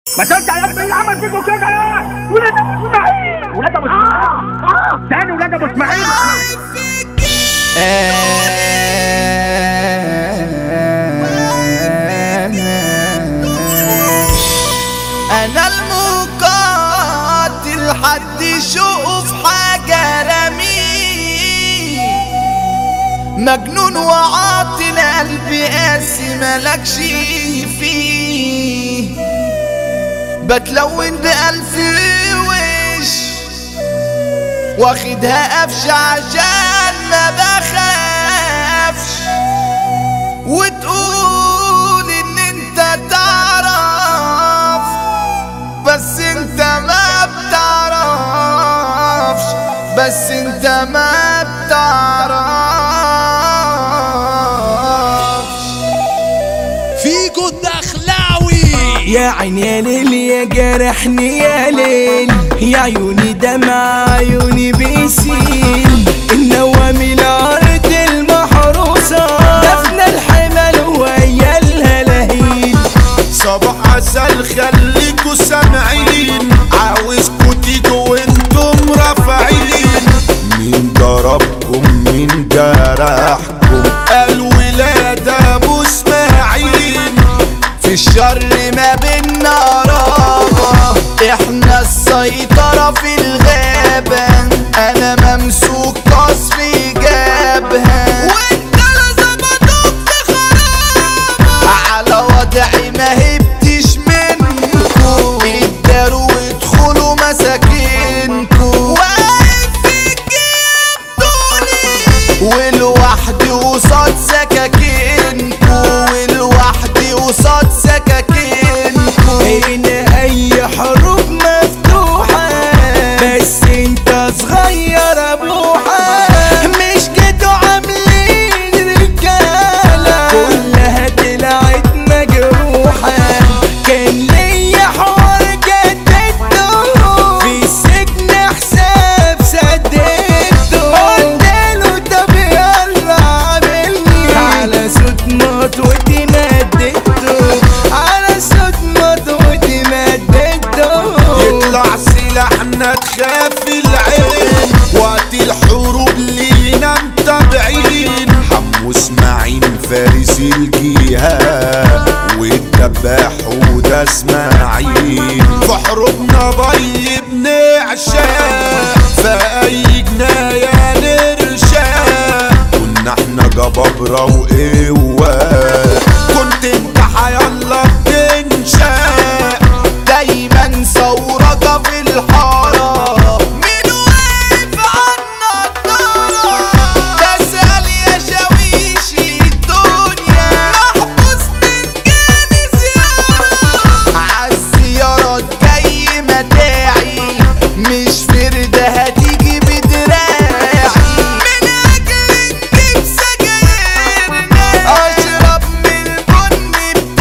ما ترجع يا ابني اللي عمل فيكم كده يا ولاد ابو اسماعيل ولاد ابو اسماعيل تاني ولاد ابو اسماعيل انا المقاتل حد يشوف حاجة رميه مجنون وعاطل قلبي قاسي ملكش فيه بتلون بألف وش واخدها قفش عشان ما بخافش وتقول ان انت تعرف بس انت ما بتعرفش بس انت ما بتعرفش فيجو الدخلاوي يا عيني يا ليل يا جرحني يا ليل يا عيوني دمع عيوني بيسيل النوامي الارض المحروسة دفن الحمل ويا الهلاهيل صباح عسل خليكوا سامعين عاوزكوا تيجوا وانتم رافعين مين ضربكم مين جرحكم الولاد ابو اسماعيل في الشر ما بينا رابة احنا السيطرة في الغابة انا ممسوك قصف جابها وانت لزمتوك في خرابة على وضعي ما هبتش منكو اداروا وادخلوا مساكنكو واقف في جبتوني ولوحدي قصاد سكاكينكو ولوحدي قصاد سكاكينكو هنا اي حروب مفتوحة بس انت صغير ابوحة مش جيتوا عاملين رجالة كلها طلعت مجروحة كان ليا حوار جددته في السجن حساب سددته قلت له طب يلا عاملني على صوت مطوتي مددته على صوت مطوتي مددته يطلع سلاحنا تخاف العين وقت الحروب لينا متابعين حمو اسماعيل فارس الجهاد والدباح وده اسماعيل في حروبنا بي بنعشق في اي جناية نرشق كنا احنا جبابرة وقوة كنت انت حيالله بتنشق دايما ثورك في الحارة مين واقف عنا الدارة تسأل يا شاويشي الدنيا محبوس من جاني زيارة عالزيارات جاي متاعي مش فردة هتيجي بدراعي من أجل نجيب سجايرنا أشرب من البن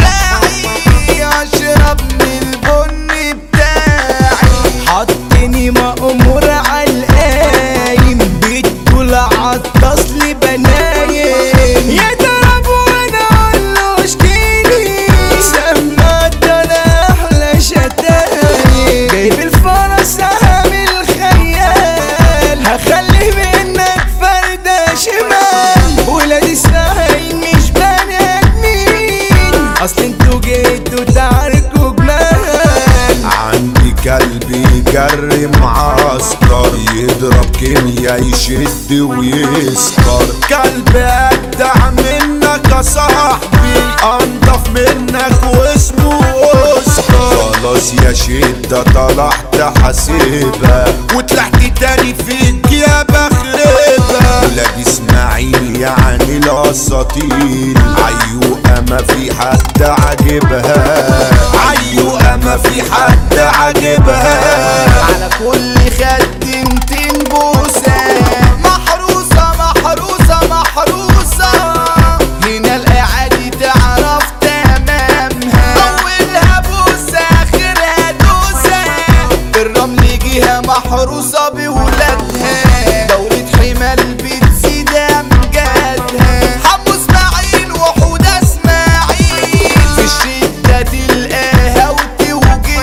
بتاعي أشرب من البن بتاعي حطني مأمور عالقايم بتقول عالتصل بنايم يضرب وانا اقول له اشكيلي سمعت انا احلى شتايم جايب الفرس سهم الخيال هخلي منك فردة شمال ولاد اسماعيل مش بني ادمين اصل انتوا جيتوا تعاركوا جمال عندي كلب يجري معسكر يضرب كيميا يشد ويسكر كلب اجدع منك يا صاحبي انضف منك واسمه اوسكار خلاص يا شدة طلعت حاسبها وطلعت تاني فيك يا بخربها ولاد اسماعيل يعني الاساطيل عيوقة ما في حد عاجبها عيوقة ما في حد عاجبها على كل خد 200 بوسة محروسة محروسة محروسة هنا القعادي تعرف تمامها أولها بوسة آخرها دوسة الرمل جهة محروسة بولادها دولة حمال بتزيد أمجادها حمو اسماعيل وحودة اسماعيل في الشدة تلقاها وتوجد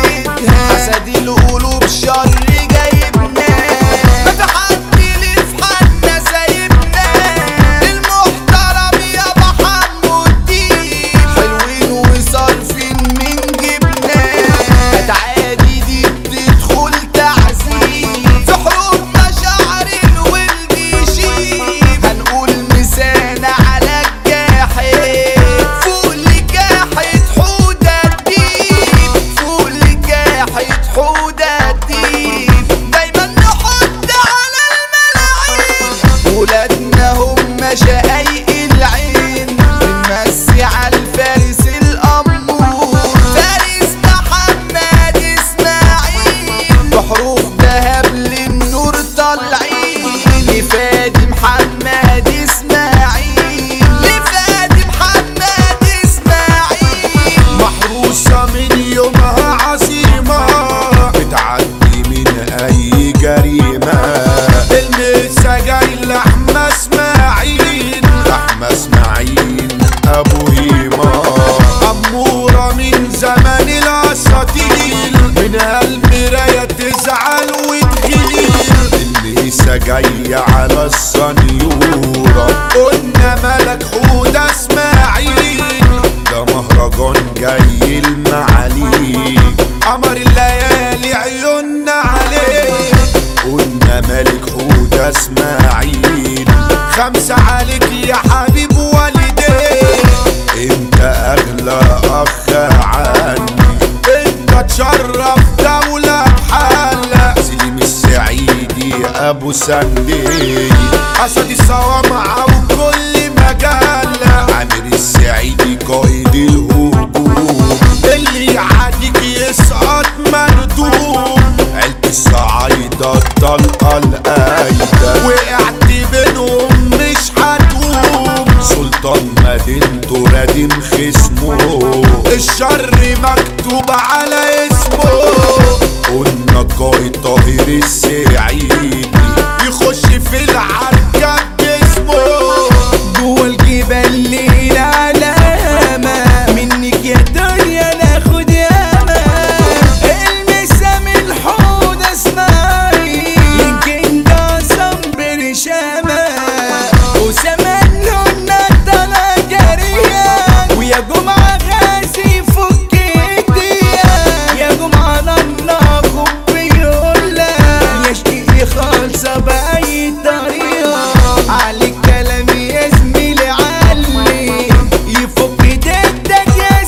حودة جاية على السنيورة قلنا ملك حودة اسماعيل ده مهرجان جاي المعاليك قمر الليالي عيوننا عليه قلنا ملك حودة اسماعيل خمسة عليك يا حبيب والديك انت اغلى اخ عني انت تشرف دولة بحالة سليم السعيدي ابو سندي اسد الصوامعة وكل مجال عامر السعيدي قائد الهجوم اللي يعاديك يسقط مردوم عيلة الصعايدة الطلقة القايدة وقعت بينهم مش هتقوم سلطان مدينته رادم خصمه الشر مكتوب على اسمه قلنا قائد طاهر السعيدي يخش في العركة باسمه جوا الجبال ليلة علامة منك يا دنيا ناخد ياما المسا من حوض اسمعي يمكن ده صنبر شامة وسمنه النطلة جريان ويا جمعة غازي فك ايديا يا جمعة الله خب يقولها يا شقيقي خالصة بأي طريقة عليك كلام يا زميلي علي يفك ايدك يا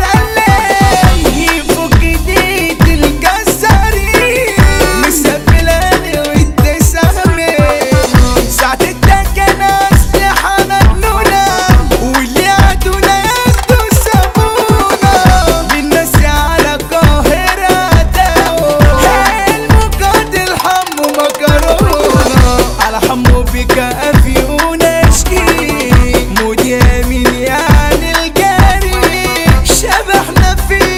سرالي يفك ايديك الجزاري مسبلاني والتسامي ساعة الدكنة أسلحة مجنونة واللي عدونا ياخدوا سابونا بالناس على القاهرة داو المقاتل حمو مكرونة على حمو بك أفيون أشكي مودي أمين يعني الجاري شبحنا في